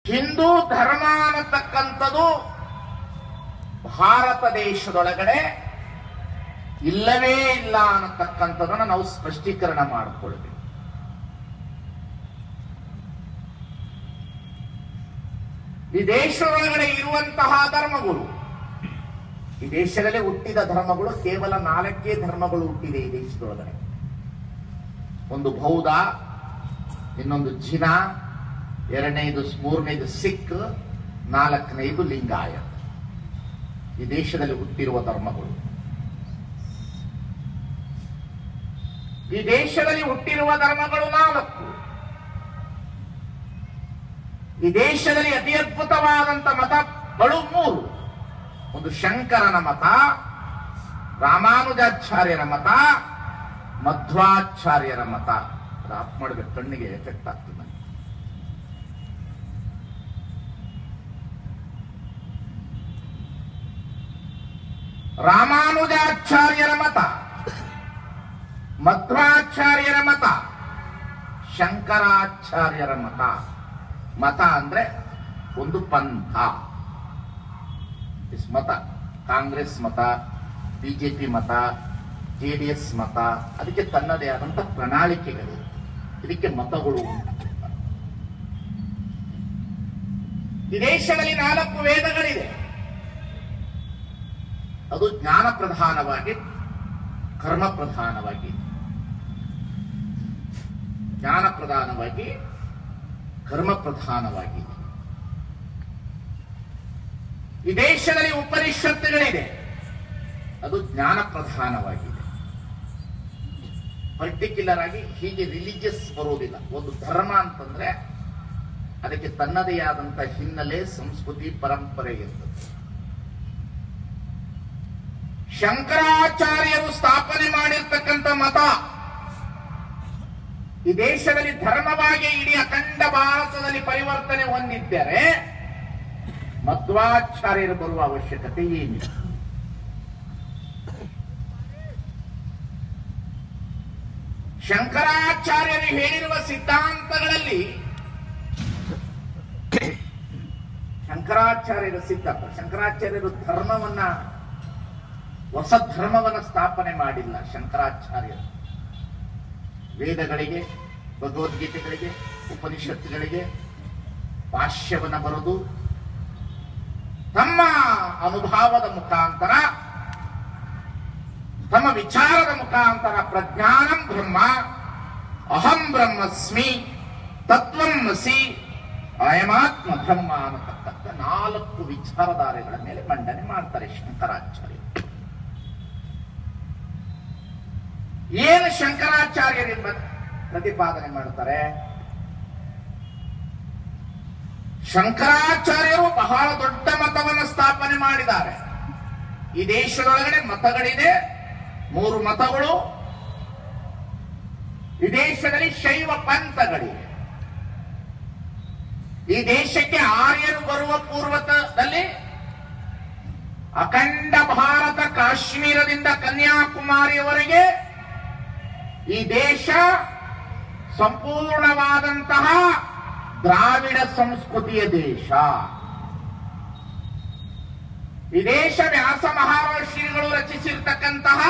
ಹಿಂದೂ ಧರ್ಮ ಅನ್ನತಕ್ಕಂಥದ್ದು ಭಾರತ ದೇಶದೊಳಗಡೆ ಇಲ್ಲವೇ ಇಲ್ಲ ಅನ್ನತಕ್ಕಂಥದನ್ನ ನಾವು ಸ್ಪಷ್ಟೀಕರಣ ಮಾಡಿಕೊಳ್ಬೇಕು ಈ ದೇಶದೊಳಗಡೆ ಇರುವಂತಹ ಧರ್ಮಗಳು ಈ ದೇಶದಲ್ಲಿ ಹುಟ್ಟಿದ ಧರ್ಮಗಳು ಕೇವಲ ನಾಲ್ಕೇ ಧರ್ಮಗಳು ಹುಟ್ಟಿದೆ ಈ ದೇಶದೊಳಗಡೆ ಒಂದು ಬೌದ್ಧ ಇನ್ನೊಂದು ಜಿನ ಎರಡನೇದು ಮೂರನೇದು ಸಿಖ್ ನಾಲ್ಕನೇದು ಲಿಂಗಾಯ ಈ ದೇಶದಲ್ಲಿ ಹುಟ್ಟಿರುವ ಧರ್ಮಗಳು ಈ ದೇಶದಲ್ಲಿ ಹುಟ್ಟಿರುವ ಧರ್ಮಗಳು ನಾಲ್ಕು ಈ ದೇಶದಲ್ಲಿ ಅತಿ ಅದ್ಭುತವಾದಂತ ಮತಗಳು ಮೂರು ಒಂದು ಶಂಕರನ ಮತ ರಾಮಾನುಜಾಚಾರ್ಯರ ಮತ ಮಧ್ವಾಚಾರ್ಯರ ಮತ ಅದು ಆಫ್ ಮಾಡ್ಬೇಕು ಕಣ್ಣಿಗೆ ಎಫೆಕ್ಟ್ ಆಗ್ತದೆ ರಾಮಾನುಜಾಚಾರ್ಯರ ಮತ ಮಧ್ವಾಚಾರ್ಯರ ಮತ ಶಂಕರಾಚಾರ್ಯರ ಮತ ಮತ ಅಂದ್ರೆ ಒಂದು ಪಂಥ ಇಸ್ ಮತ ಕಾಂಗ್ರೆಸ್ ಮತ ಬಿಜೆಪಿ ಮತ ಜೆಡಿಎಸ್ ಮತ ಅದಕ್ಕೆ ತನ್ನದೇ ಆದಂತ ಪ್ರಣಾಳಿಕೆಗಳು ಇದಕ್ಕೆ ಮತಗಳು ಈ ದೇಶದಲ್ಲಿ ನಾಲ್ಕು ವೇದಗಳಿದೆ ಅದು ಜ್ಞಾನ ಪ್ರಧಾನವಾಗಿ ಕರ್ಮ ಪ್ರಧಾನವಾಗಿ ಜ್ಞಾನ ಪ್ರಧಾನವಾಗಿ ಕರ್ಮ ಪ್ರಧಾನವಾಗಿ ಈ ದೇಶದಲ್ಲಿ ಉಪನಿಷತ್ತುಗಳಿದೆ ಅದು ಜ್ಞಾನ ಪ್ರಧಾನವಾಗಿದೆ ಪರ್ಟಿಕ್ಯುಲರ್ ಆಗಿ ಹೀಗೆ ರಿಲಿಜಿಯಸ್ ಬರೋದಿಲ್ಲ ಒಂದು ಧರ್ಮ ಅಂತಂದ್ರೆ ಅದಕ್ಕೆ ತನ್ನದೇ ಆದಂತ ಹಿನ್ನೆಲೆ ಸಂಸ್ಕೃತಿ ಪರಂಪರೆ ಇರ್ತದೆ ಶಂಕರಾಚಾರ್ಯರು ಸ್ಥಾಪನೆ ಮಾಡಿರ್ತಕ್ಕಂಥ ಮತ ಈ ದೇಶದಲ್ಲಿ ಧರ್ಮವಾಗಿ ಇಡೀ ಅಖಂಡ ಭಾರತದಲ್ಲಿ ಪರಿವರ್ತನೆ ಹೊಂದಿದ್ದರೆ ಮಧ್ವಾಚಾರ್ಯರು ಬರುವ ಅವಶ್ಯಕತೆ ಏನಿಲ್ಲ ಶಂಕರಾಚಾರ್ಯರು ಹೇಳಿರುವ ಸಿದ್ಧಾಂತಗಳಲ್ಲಿ ಶಂಕರಾಚಾರ್ಯರ ಸಿದ್ಧಾಂತ ಶಂಕರಾಚಾರ್ಯರು ಧರ್ಮವನ್ನ ಹೊಸ ಧರ್ಮವನ್ನ ಸ್ಥಾಪನೆ ಮಾಡಿಲ್ಲ ಶಂಕರಾಚಾರ್ಯರು ವೇದಗಳಿಗೆ ಭಗವದ್ಗೀತೆಗಳಿಗೆ ಉಪನಿಷತ್ತುಗಳಿಗೆ ಭಾಷ್ಯವನ್ನ ಬರೆದು ತಮ್ಮ ಅನುಭವದ ಮುಖಾಂತರ ತಮ್ಮ ವಿಚಾರದ ಮುಖಾಂತರ ಪ್ರಜ್ಞಾನಂ ಬ್ರಹ್ಮ ಅಹಂ ಬ್ರಹ್ಮಸ್ಮಿ ತತ್ವಮಸಿ ಅಯಮಾತ್ಮ ಬ್ರಹ್ಮ ಅನ್ನತಕ್ಕಂಥ ನಾಲ್ಕು ವಿಚಾರಧಾರೆಗಳ ಮೇಲೆ ಮಂಡನೆ ಮಾಡ್ತಾರೆ ಶಂಕರಾಚಾರ್ಯರು ಏನು ಶಂಕರಾಚಾರ್ಯರೆಂಬ ಪ್ರತಿಪಾದನೆ ಮಾಡ್ತಾರೆ ಶಂಕರಾಚಾರ್ಯರು ಬಹಳ ದೊಡ್ಡ ಮತವನ್ನು ಸ್ಥಾಪನೆ ಮಾಡಿದ್ದಾರೆ ಈ ದೇಶದೊಳಗಡೆ ಮತಗಳಿದೆ ಮೂರು ಮತಗಳು ಈ ದೇಶದಲ್ಲಿ ಶೈವ ಪಂಥಗಳಿವೆ ಈ ದೇಶಕ್ಕೆ ಆರ್ಯರು ಬರುವ ಪೂರ್ವದಲ್ಲಿ ಅಖಂಡ ಭಾರತ ಕಾಶ್ಮೀರದಿಂದ ಕನ್ಯಾಕುಮಾರಿಯವರೆಗೆ ಈ ದೇಶ ಸಂಪೂರ್ಣವಾದಂತಹ ದ್ರಾವಿಡ ಸಂಸ್ಕೃತಿಯ ದೇಶ ಈ ದೇಶ ವ್ಯಾಸ ಮಹರ್ಷಿಗಳು ರಚಿಸಿರ್ತಕ್ಕಂತಹ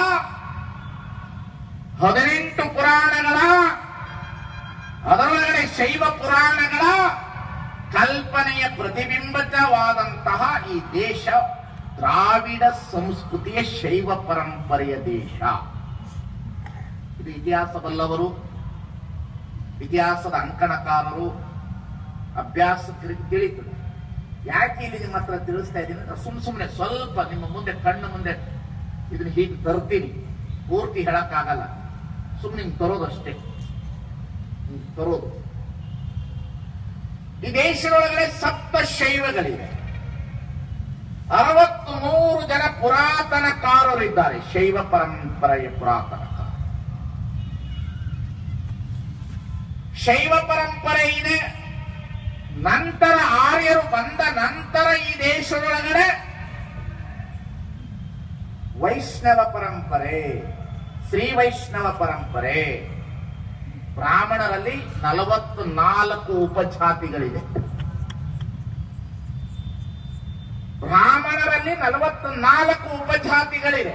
ಹದಿನೆಂಟು ಪುರಾಣಗಳ ಅದರೊಳಗಡೆ ಶೈವ ಪುರಾಣಗಳ ಕಲ್ಪನೆಯ ಪ್ರತಿಬಿಂಬಿತವಾದಂತಹ ಈ ದೇಶ ದ್ರಾವಿಡ ಸಂಸ್ಕೃತಿಯ ಶೈವ ಪರಂಪರೆಯ ದೇಶ ಇದು ಇತಿಹಾಸ ಬಲ್ಲವರು ಇತಿಹಾಸದ ಅಂಕಣಕಾರರು ಅಭ್ಯಾಸಕರಿಗೆ ತಿಳಿತದೆ ಯಾಕೆ ಇಲ್ಲಿ ನಿಮ್ಮ ಹತ್ರ ತಿಳಿಸ್ತಾ ಇದ್ದೀನಿ ಅಂದ್ರೆ ಸುಮ್ ಸುಮ್ಮನೆ ಸ್ವಲ್ಪ ನಿಮ್ಮ ಮುಂದೆ ಕಣ್ಣು ಮುಂದೆ ಇದನ್ನ ಹೀಗೆ ತರ್ತೀನಿ ಪೂರ್ತಿ ಹೇಳಕ್ಕಾಗಲ್ಲ ಸುಮ್ಮನೆ ಹಿಂಗ್ ತರೋದಷ್ಟೇ ಹಿಂಗ್ ತರೋದು ಈ ದೇಶದೊಳಗಡೆ ಸಪ್ತ ಶೈವಗಳಿವೆ ಅರವತ್ತು ನೂರು ಜನ ಪುರಾತನಕಾರರಿದ್ದಾರೆ ಶೈವ ಪರಂಪರೆಯ ಪುರಾತನಕಾರ ಶೈವ ಪರಂಪರೆ ಇದೆ ನಂತರ ಆರ್ಯರು ಬಂದ ನಂತರ ಈ ದೇಶದೊಳಗಡೆ ವೈಷ್ಣವ ಪರಂಪರೆ ಶ್ರೀ ವೈಷ್ಣವ ಪರಂಪರೆ ಬ್ರಾಹ್ಮಣರಲ್ಲಿ ನಲವತ್ತು ನಾಲ್ಕು ಉಪಜಾತಿಗಳಿದೆ ಬ್ರಾಹ್ಮಣರಲ್ಲಿ ನಲವತ್ನಾಲ್ಕು ಉಪಜಾತಿಗಳಿವೆ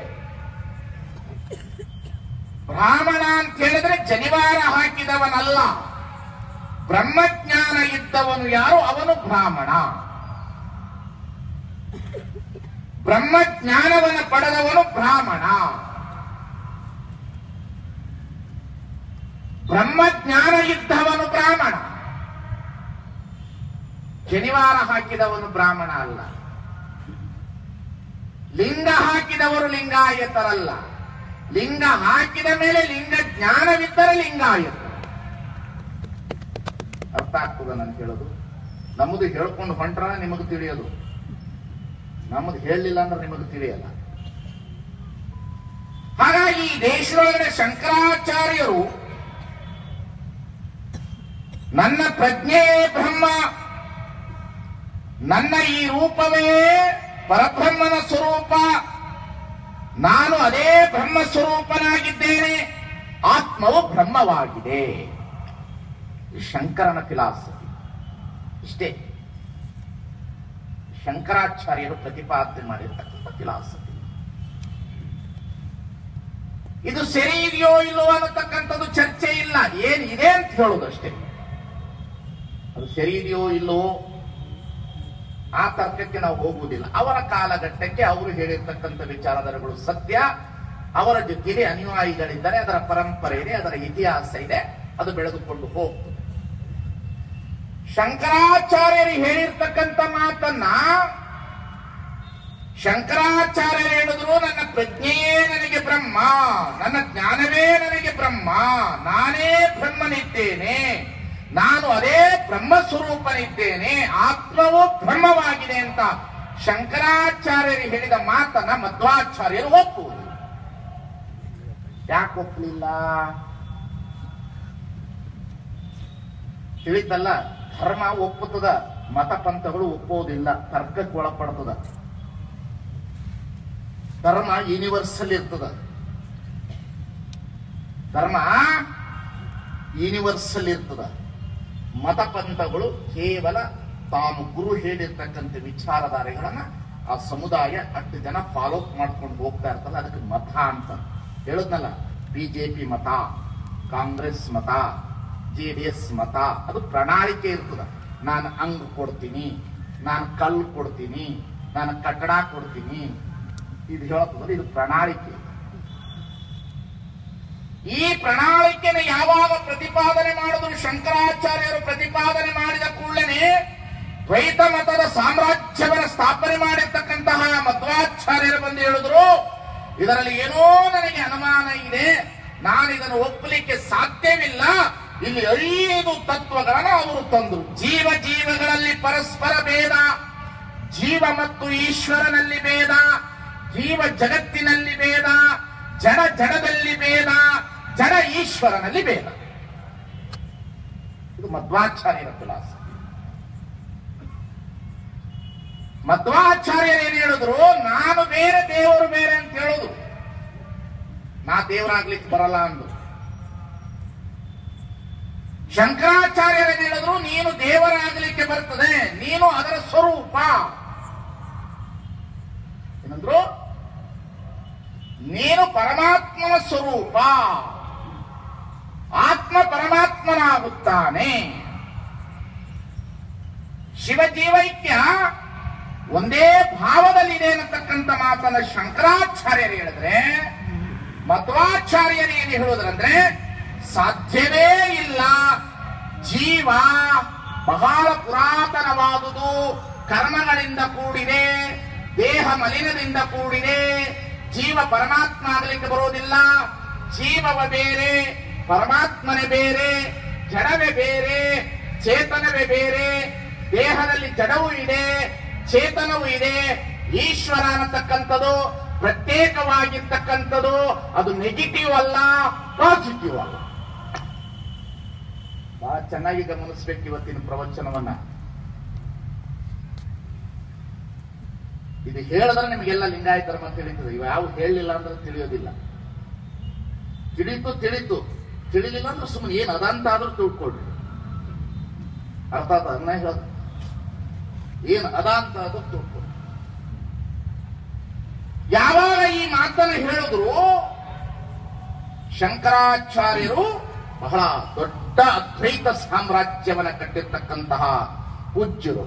ಬ್ರಾಹ್ಮಣ ಅಂತ ಹೇಳಿದ್ರೆ ಜನಿವಾರ ಹಾಕಿದವನಲ್ಲ ಬ್ರಹ್ಮಜ್ಞಾನ ಇದ್ದವನು ಯಾರು ಅವನು ಬ್ರಾಹ್ಮಣ ಬ್ರಹ್ಮಜ್ಞಾನವನ್ನು ಪಡೆದವನು ಬ್ರಾಹ್ಮಣ ಬ್ರಹ್ಮಜ್ಞಾನ ಇದ್ದವನು ಬ್ರಾಹ್ಮಣ ಶನಿವಾರ ಹಾಕಿದವನು ಬ್ರಾಹ್ಮಣ ಅಲ್ಲ ಲಿಂಗ ಹಾಕಿದವರು ಲಿಂಗಾಯತರಲ್ಲ ಲಿಂಗ ಹಾಕಿದ ಮೇಲೆ ಲಿಂಗ ಜ್ಞಾನವಿದ್ದರೆ ಲಿಂಗಾಯತ ಅರ್ಥ ಆಗ್ತದ ನಾನು ಹೇಳೋದು ನಮ್ಮದು ಹೇಳ್ಕೊಂಡು ಹೊಂಟ್ರ ನಿಮಗೆ ತಿಳಿಯೋದು ನಮ್ಮದು ಹೇಳಲಿಲ್ಲ ಅಂದ್ರೆ ನಿಮಗೆ ತಿಳಿಯಲ್ಲ ಹಾಗಾಗಿ ಈ ದೇಶದೊಳಗಡೆ ಶಂಕರಾಚಾರ್ಯರು ನನ್ನ ಪ್ರಜ್ಞೆಯೇ ಬ್ರಹ್ಮ ನನ್ನ ಈ ರೂಪವೇ ಪರಬ್ರಹ್ಮನ ಸ್ವರೂಪ ನಾನು ಅದೇ ಬ್ರಹ್ಮ ಸ್ವರೂಪನಾಗಿದ್ದೇನೆ ಆತ್ಮವು ಬ್ರಹ್ಮವಾಗಿದೆ ಇದು ಶಂಕರನ ಫಿಲಾಸಫಿ ಇಷ್ಟೇ ಶಂಕರಾಚಾರ್ಯರು ಪ್ರತಿಪಾದನೆ ಮಾಡಿರ್ತಕ್ಕಂಥ ಫಿಲಾಸಫಿ ಇದು ಸರಿ ಇದೆಯೋ ಇಲ್ಲೋ ಅನ್ನತಕ್ಕಂಥದ್ದು ಚರ್ಚೆ ಇಲ್ಲ ಏನಿದೆ ಅಂತ ಹೇಳೋದು ಅಷ್ಟೇ ಅದು ಸರಿ ಇದೆಯೋ ಇಲ್ಲೋ ಆ ತರ್ಕಕ್ಕೆ ನಾವು ಹೋಗುವುದಿಲ್ಲ ಅವರ ಕಾಲಘಟ್ಟಕ್ಕೆ ಅವರು ಹೇಳಿರ್ತಕ್ಕಂಥ ವಿಚಾರಧಾರೆಗಳು ಸತ್ಯ ಅವರ ಜೊತೆಗೆ ಅನುಯಾಯಿಗಳಿದ್ದಾರೆ ಅದರ ಪರಂಪರೆ ಇದೆ ಅದರ ಇತಿಹಾಸ ಇದೆ ಅದು ಬೆಳೆದುಕೊಂಡು ಹೋಗ್ತದೆ ಶಂಕರಾಚಾರ್ಯರು ಹೇಳಿರ್ತಕ್ಕಂಥ ಮಾತನ್ನ ಶಂಕರಾಚಾರ್ಯರು ಹೇಳಿದ್ರು ನನ್ನ ಪ್ರಜ್ಞೆಯೇ ನನಗೆ ಬ್ರಹ್ಮ ನನ್ನ ಜ್ಞಾನವೇ ನನಗೆ ಬ್ರಹ್ಮ ನಾನೇ ಬ್ರಹ್ಮನಿದ್ದೇನೆ ನಾನು ಅದೇ ಬ್ರಹ್ಮ ಸ್ವರೂಪನಿದ್ದೇನೆ ಆತ್ಮವು ಬ್ರಹ್ಮವಾಗಿದೆ ಅಂತ ಶಂಕರಾಚಾರ್ಯರು ಹೇಳಿದ ಮಾತನ್ನ ಮಧ್ವಾಚಾರ್ಯರು ಒಪ್ಪುವುದು ಯಾಕೆ ಒಪ್ಪಲಿಲ್ಲ ತಿಳಿತಲ್ಲ ಧರ್ಮ ಒಪ್ಪುತ್ತದ ಮತ ಪಂಥಗಳು ಒಪ್ಪುವುದಿಲ್ಲ ತರ್ಕಕ್ಕೆ ಒಳಪಡ್ತದ ಧರ್ಮ ಯೂನಿವರ್ಸಲ್ ಇರ್ತದ ಧರ್ಮ ಯೂನಿವರ್ಸಲ್ ಇರ್ತದ ಮತ ಪಂಥಗಳು ಕೇವಲ ತಾನು ಗುರು ಹೇಳಿರ್ತಕ್ಕಂಥ ವಿಚಾರಧಾರೆಗಳನ್ನ ಆ ಸಮುದಾಯ ಅಷ್ಟು ಜನ ಫಾಲೋ ಮಾಡ್ಕೊಂಡು ಹೋಗ್ತಾ ಇರ್ತಲ್ಲ ಅದಕ್ಕೆ ಮತ ಅಂತ ಹೇಳದ್ನಲ್ಲ ಬಿಜೆಪಿ ಮತ ಕಾಂಗ್ರೆಸ್ ಮತ ಜೆ ಡಿ ಎಸ್ ಮತ ಅದು ಪ್ರಣಾಳಿಕೆ ಇರ್ತದ ನಾನು ಅಂಗ್ ಕೊಡ್ತೀನಿ ನಾನು ಕಲ್ಲು ಕೊಡ್ತೀನಿ ನಾನು ಕಟ್ಟಡ ಕೊಡ್ತೀನಿ ಇದು ಹೇಳ್ತದ್ರೆ ಇದು ಪ್ರಣಾಳಿಕೆ ಈ ಪ್ರಣಾಳಿಕೆನ ಯಾವಾಗ ಪ್ರತಿಪಾದನೆ ಮಾಡಿದ್ರು ಶಂಕರಾಚಾರ್ಯರು ಪ್ರತಿಪಾದನೆ ಮಾಡಿದ ಕೂಡಲೇ ದ್ವೈತ ಮತದ ಸಾಮ್ರಾಜ್ಯವನ್ನ ಸ್ಥಾಪನೆ ಮಾಡಿರ್ತಕ್ಕಂತಹ ಮಧ್ವಾಚಾರ್ಯರು ಬಂದು ಹೇಳಿದ್ರು ಇದರಲ್ಲಿ ಏನೋ ನನಗೆ ಅನುಮಾನ ಇದೆ ನಾನು ಇದನ್ನು ಒಪ್ಪಲಿಕ್ಕೆ ಸಾಧ್ಯವಿಲ್ಲ ಇಲ್ಲಿ ಐದು ತತ್ವಗಳನ್ನು ಅವರು ತಂದರು ಜೀವ ಜೀವಗಳಲ್ಲಿ ಪರಸ್ಪರ ಭೇದ ಜೀವ ಮತ್ತು ಈಶ್ವರನಲ್ಲಿ ಭೇದ ಜೀವ ಜಗತ್ತಿನಲ್ಲಿ ಭೇದ ಜಡ ಜಡದಲ್ಲಿ ಭೇದ ಜಡ ಈಶ್ವರನಲ್ಲಿ ಭೇದ ಇದು ಮಧ್ವಾಚಾರ್ಯರ ಫಿಲಾಸಫಿ ಮಧ್ವಾಚಾರ್ಯರು ಏನ್ ಹೇಳಿದ್ರು ನಾನು ಬೇರೆ ದೇವರು ಬೇರೆ ಅಂತ ಹೇಳುದು ನಾ ದೇವರಾಗ್ಲಿಕ್ಕೆ ಬರಲ್ಲ ಅಂದ್ರು ಶಂಕರಾಚಾರ್ಯರು ಏನ್ ಹೇಳಿದ್ರು ನೀನು ದೇವರಾಗಲಿಕ್ಕೆ ಬರ್ತದೆ ನೀನು ಅದರ ಸ್ವರೂಪ ಏನಂದ್ರು ನೀನು ಪರಮಾತ್ಮನ ಸ್ವರೂಪ ಆತ್ಮ ಪರಮಾತ್ಮನಾಗುತ್ತಾನೆ ಶಿವಜೀವೈಕ್ಯ ಒಂದೇ ಭಾವದಲ್ಲಿದೆ ಅನ್ನತಕ್ಕಂಥ ಮಾತನ್ನ ಶಂಕರಾಚಾರ್ಯರು ಹೇಳಿದ್ರೆ ಮಧ್ವಾಚಾರ್ಯರು ಏನು ಹೇಳುವುದಂದ್ರೆ ಸಾಧ್ಯವೇ ಇಲ್ಲ ಜೀವ ಬಹಳ ಪುರಾತನವಾದುದು ಕರ್ಮಗಳಿಂದ ಕೂಡಿದೆ ದೇಹ ಮಲಿನದಿಂದ ಕೂಡಿದೆ ಜೀವ ಪರಮಾತ್ಮ ಆಗಲಿಕ್ಕೆ ಬರೋದಿಲ್ಲ ಜೀವವ ಬೇರೆ ಪರಮಾತ್ಮನೇ ಬೇರೆ ಜಡವೇ ಬೇರೆ ಚೇತನವೇ ಬೇರೆ ದೇಹದಲ್ಲಿ ಜಡವೂ ಇದೆ ಚೇತನವೂ ಇದೆ ಈಶ್ವರ ಅನ್ನತಕ್ಕಂಥದ್ದು ಪ್ರತ್ಯೇಕವಾಗಿರ್ತಕ್ಕಂಥದ್ದು ಅದು ನೆಗೆಟಿವ್ ಅಲ್ಲ ಪಾಸಿಟಿವ್ ಅಲ್ಲ ಬಹಳ ಚೆನ್ನಾಗಿ ಗಮನಿಸ್ಬೇಕು ಇವತ್ತಿನ ಪ್ರವಚನವನ್ನ ಇದು ಹೇಳಿದ್ರೆ ನಿಮಗೆಲ್ಲ ಲಿಂಗಾಯತ ಧರ್ಮ ತಿಳಿತದೆ ಇವು ಯಾವ ಹೇಳಲಿಲ್ಲ ಅಂದ್ರೆ ತಿಳಿಯೋದಿಲ್ಲ ತಿಳಿತು ತಿಳಿತು ತಿಳಿಲಿಲ್ಲ ಅಂದ್ರೆ ಸುಮ್ಮನೆ ಏನ್ ಅದಂತ ಆದ್ರೂ ತಿಳ್ಕೊಳ್ರಿ ಅರ್ಥ ಆತ ಅದನ್ನ ಹೇಳೋದು ಏನ್ ಅದ ಅಂತ ಆದ್ರೂ ತಿಳ್ಕೊಳ್ರಿ ಯಾವಾಗ ಈ ಮಾತನ್ನು ಹೇಳಿದ್ರು ಶಂಕರಾಚಾರ್ಯರು ಬಹಳ ದೊಡ್ಡ ಅದ್ವೈತ ಸಾಮ್ರಾಜ್ಯವನ್ನ ಕಟ್ಟಿರ್ತಕ್ಕಂತಹ ಪೂಜ್ಯರು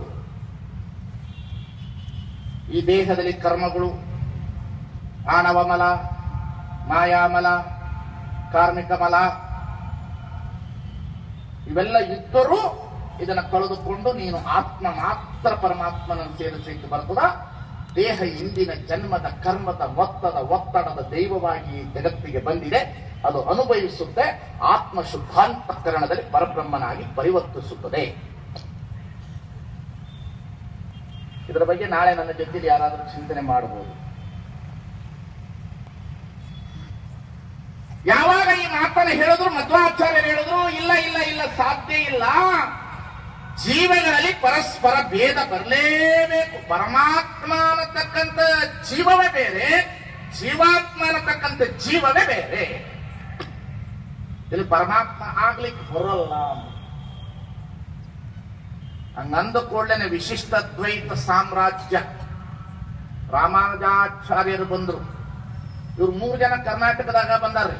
ಈ ದೇಹದಲ್ಲಿ ಕರ್ಮಗಳು ಆಣವಮಲ ಮಾಯಾಮಲ ಕಾರ್ಮಿಕ ಮಲ ಇವೆಲ್ಲ ಇದ್ದರೂ ಇದನ್ನ ಕಳೆದುಕೊಂಡು ನೀನು ಆತ್ಮ ಮಾತ್ರ ಪರಮಾತ್ಮನನ್ನು ಸೇರಿಸಲಿಕ್ಕೆ ಬರ್ತದ ದೇಹ ಇಂದಿನ ಜನ್ಮದ ಕರ್ಮದ ಒತ್ತದ ಒತ್ತಡದ ದೈವವಾಗಿ ಈ ಜಗತ್ತಿಗೆ ಬಂದಿದೆ ಅದು ಅನುಭವಿಸುತ್ತೆ ಆತ್ಮ ಶುದ್ಧಾಂತಕರಣದಲ್ಲಿ ಪರಬ್ರಹ್ಮನಾಗಿ ಪರಿವರ್ತಿಸುತ್ತದೆ ಇದರ ಬಗ್ಗೆ ನಾಳೆ ನನ್ನ ಜೊತೆಲಿ ಯಾರಾದರೂ ಚಿಂತನೆ ಮಾಡಬಹುದು ಯಾವಾಗ ಈ ಮಾತನ್ನು ಹೇಳಿದ್ರು ಮಧ್ವಾಚಾರ್ಯರು ಹೇಳಿದ್ರು ಇಲ್ಲ ಇಲ್ಲ ಇಲ್ಲ ಸಾಧ್ಯ ಇಲ್ಲ ಜೀವಗಳಲ್ಲಿ ಪರಸ್ಪರ ಭೇದ ಬರಲೇಬೇಕು ಪರಮಾತ್ಮ ಅನ್ನತಕ್ಕಂಥ ಜೀವವೇ ಬೇರೆ ಜೀವಾತ್ಮ ಅನ್ನತಕ್ಕಂಥ ಜೀವವೇ ಬೇರೆ ಇಲ್ಲಿ ಪರಮಾತ್ಮ ಆಗ್ಲಿಕ್ಕೆ ಬರೋಲ್ಲ ಹಂಗಂದ ಕೂಡಲೇ ವಿಶಿಷ್ಟ ದ್ವೈತ ಸಾಮ್ರಾಜ್ಯ ರಾಮಾನುಜಾಚಾರ್ಯರು ಬಂದ್ರು ಇವ್ರು ಮೂರು ಜನ ಕರ್ನಾಟಕದಾಗ ಬಂದಾರ್ರಿ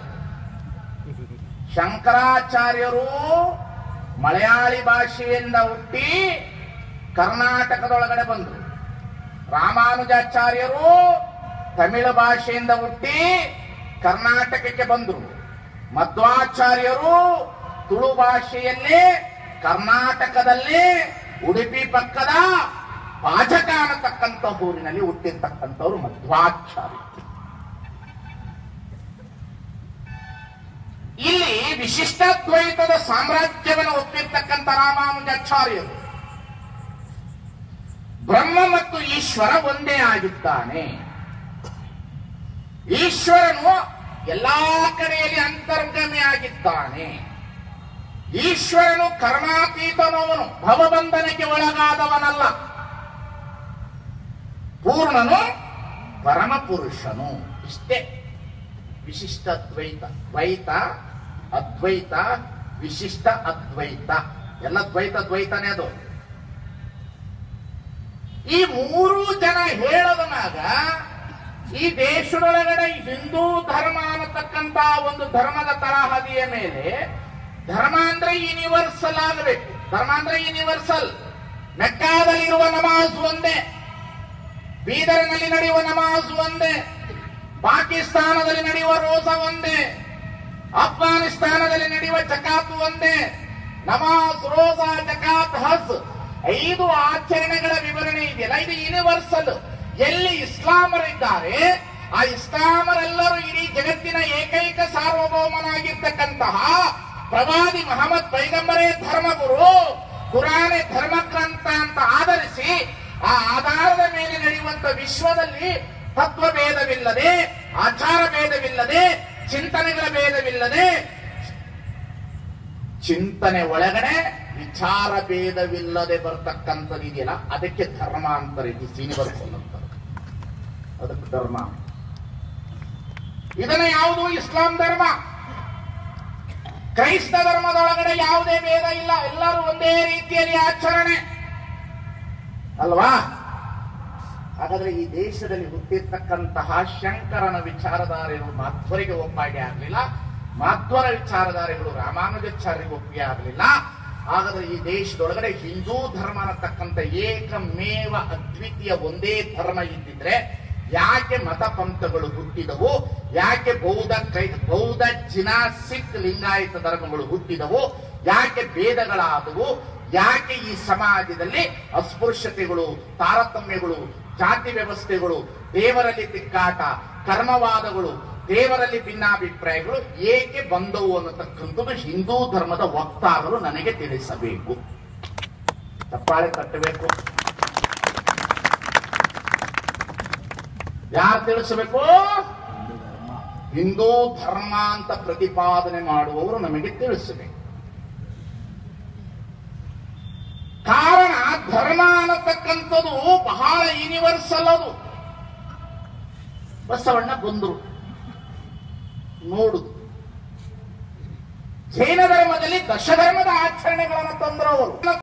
ಶಂಕರಾಚಾರ್ಯರು ಮಲಯಾಳಿ ಭಾಷೆಯಿಂದ ಹುಟ್ಟಿ ಕರ್ನಾಟಕದೊಳಗಡೆ ಬಂದರು ರಾಮಾನುಜಾಚಾರ್ಯರು ತಮಿಳು ಭಾಷೆಯಿಂದ ಹುಟ್ಟಿ ಕರ್ನಾಟಕಕ್ಕೆ ಬಂದರು ಮಧ್ವಾಚಾರ್ಯರು ತುಳು ಭಾಷೆಯಲ್ಲಿ ಕರ್ನಾಟಕದಲ್ಲಿ ಉಡುಪಿ ಪಕ್ಕದ ಪಾಜಕ ಅನ್ನತಕ್ಕಂಥ ಊರಿನಲ್ಲಿ ಹುಟ್ಟಿರ್ತಕ್ಕಂಥವ್ರು ಮಧ್ವಾಚಾರ್ಯರು ಇಲ್ಲಿ ವಿಶಿಷ್ಟಾದ್ವೈತದ ಸಾಮ್ರಾಜ್ಯವನ್ನು ಒಪ್ಪಿರ್ತಕ್ಕಂಥ ರಾಮಾನುಜಾಚಾರ್ಯರು ಬ್ರಹ್ಮ ಮತ್ತು ಈಶ್ವರ ಒಂದೇ ಆಗಿದ್ದಾನೆ ಈಶ್ವರನು ಎಲ್ಲಾ ಕಡೆಯಲ್ಲಿ ಅಂತರ್ಗಮಿ ಆಗಿದ್ದಾನೆ ಈಶ್ವರನು ಕರ್ಮಾತೀತನವನು ಭವಬಂಧನಕ್ಕೆ ಒಳಗಾದವನಲ್ಲ ಪೂರ್ಣನು ಪರಮಪುರುಷನು ಇಷ್ಟೇ ವಿಶಿಷ್ಟ ದ್ವೈತ ದ್ವೈತ ಅದ್ವೈತ ವಿಶಿಷ್ಟ ಅದ್ವೈತ ಎಲ್ಲ ದ್ವೈತ ದ್ವೈತನೇ ಅದು ಈ ಮೂರು ಜನ ಹೇಳದ ಮ್ಯಾಗ ಈ ದೇಶದೊಳಗಡೆ ಹಿಂದೂ ಧರ್ಮ ಅನ್ನತಕ್ಕಂತ ಒಂದು ಧರ್ಮದ ತಳಹದಿಯ ಮೇಲೆ ಧರ್ಮ ಅಂದ್ರೆ ಯೂನಿವರ್ಸಲ್ ಆಗಬೇಕು ಧರ್ಮ ಅಂದ್ರೆ ಯೂನಿವರ್ಸಲ್ ಮೆಕ್ಕಾದಲ್ಲಿರುವ ನಮಾಜ್ ಒಂದೇ ಬೀದರ್ನಲ್ಲಿ ನಡೆಯುವ ನಮಾಜ್ ಒಂದೇ ಪಾಕಿಸ್ತಾನದಲ್ಲಿ ನಡೆಯುವ ರೋಜಾ ಒಂದೇ ಅಫ್ಘಾನಿಸ್ತಾನದಲ್ಲಿ ನಡೆಯುವ ಜಕಾತ್ ಒಂದೇ ನಮಾಜ್ ರೋಜಾ ಜಕಾತ್ ಹಜ್ ಐದು ಆಚರಣೆಗಳ ವಿವರಣೆ ಇದೆಯಲ್ಲ ಇದು ಯೂನಿವರ್ಸಲ್ ಎಲ್ಲಿ ಇಸ್ಲಾಮರಿದ್ದಾರೆ ಆ ಇಸ್ಲಾಮರೆಲ್ಲರೂ ಇಡೀ ಜಗತ್ತಿನ ಏಕೈಕ ಸಾರ್ವಭೌಮನಾಗಿರ್ತಕ್ಕಂತಹ ಪ್ರವಾದಿ ಮಹಮ್ಮದ್ ಪೈಗಂಬರೇ ಧರ್ಮಗುರು ಕುರಾನೆ ಧರ್ಮಗ್ರಂಥ ಅಂತ ಆಧರಿಸಿ ಆ ಆಧಾರದ ಮೇಲೆ ನಡೆಯುವಂತ ವಿಶ್ವದಲ್ಲಿ ತತ್ವ ಭೇದವಿಲ್ಲದೆ ಆಚಾರ ಭೇದವಿಲ್ಲದೆ ಚಿಂತನೆಗಳ ಭೇದವಿಲ್ಲದೆ ಚಿಂತನೆ ಒಳಗಡೆ ವಿಚಾರ ಭೇದವಿಲ್ಲದೆ ಬರ್ತಕ್ಕಂಥದ್ದು ಇದೆಯಲ್ಲ ಅದಕ್ಕೆ ಧರ್ಮ ಅಂತಾರೆ ಇದು ಯೂನಿವರ್ಸಲ್ ಅಂತಾರೆ ಅದಕ್ಕೆ ಧರ್ಮ ಇದನ್ನ ಯಾವುದು ಇಸ್ಲಾಂ ಧರ್ಮ ಕ್ರೈಸ್ತ ಧರ್ಮದೊಳಗಡೆ ಯಾವುದೇ ಭೇದ ಇಲ್ಲ ಎಲ್ಲರೂ ಒಂದೇ ರೀತಿಯಲ್ಲಿ ಆಚರಣೆ ಅಲ್ವಾ ಹಾಗಾದ್ರೆ ಈ ದೇಶದಲ್ಲಿ ಹುಟ್ಟಿರ್ತಕ್ಕಂತಹ ಶಂಕರನ ವಿಚಾರಧಾರೆಗಳು ಮಾಧ್ವರಿಗೆ ಒಪ್ಪಾಗೆ ಆಗಲಿಲ್ಲ ಮಾಧ್ವರ ವಿಚಾರಧಾರೆಗಳು ರಾಮಾನುಜಾಚಾರ್ಯರಿಗೆ ಒಪ್ಪಿಗೆ ಆಗಲಿಲ್ಲ ಹಾಗಾದ್ರೆ ಈ ದೇಶದೊಳಗಡೆ ಹಿಂದೂ ಧರ್ಮ ಅನ್ನತಕ್ಕಂಥ ಏಕಮೇವ ಅದ್ವಿತೀಯ ಒಂದೇ ಧರ್ಮ ಇದ್ದಿದ್ರೆ ಯಾಕೆ ಮತ ಪಂಥಗಳು ಹುಟ್ಟಿದವು ಯಾಕೆ ಬೌದ್ಧ ಕ್ರೈ ಬೌದ್ಧ ಜಿನ ಸಿಖ್ ಲಿಂಗಾಯತ ಧರ್ಮಗಳು ಹುಟ್ಟಿದವು ಯಾಕೆ ಭೇದಗಳಾದವು ಯಾಕೆ ಈ ಸಮಾಜದಲ್ಲಿ ಅಸ್ಪೃಶ್ಯತೆಗಳು ತಾರತಮ್ಯಗಳು ಜಾತಿ ವ್ಯವಸ್ಥೆಗಳು ದೇವರಲ್ಲಿ ತಿಕ್ಕಾಟ ಕರ್ಮವಾದಗಳು ದೇವರಲ್ಲಿ ಭಿನ್ನಾಭಿಪ್ರಾಯಗಳು ಏಕೆ ಬಂದವು ಅನ್ನತಕ್ಕಂಥದ್ದು ಹಿಂದೂ ಧರ್ಮದ ವಕ್ತಾರರು ನನಗೆ ತಿಳಿಸಬೇಕು ತಪ್ಪಾಳೆ ತಟ್ಟಬೇಕು ಯಾರು ತಿಳಿಸಬೇಕು ಹಿಂದೂ ಧರ್ಮ ಅಂತ ಪ್ರತಿಪಾದನೆ ಮಾಡುವವರು ನಮಗೆ ತಿಳಿಸಬೇಕು ಕಾರಣ ಧರ್ಮ ಅನ್ನತಕ್ಕಂಥದ್ದು ಬಹಳ ಯೂನಿವರ್ಸಲ್ ಅದು ಬಸವಣ್ಣ ಬಂದರು ನೋಡುದು ಜೈನ ಧರ್ಮದಲ್ಲಿ ದಶಧರ್ಮದ ಆಚರಣೆಗಳನ್ನು ತಂದ್ರು ಅವರು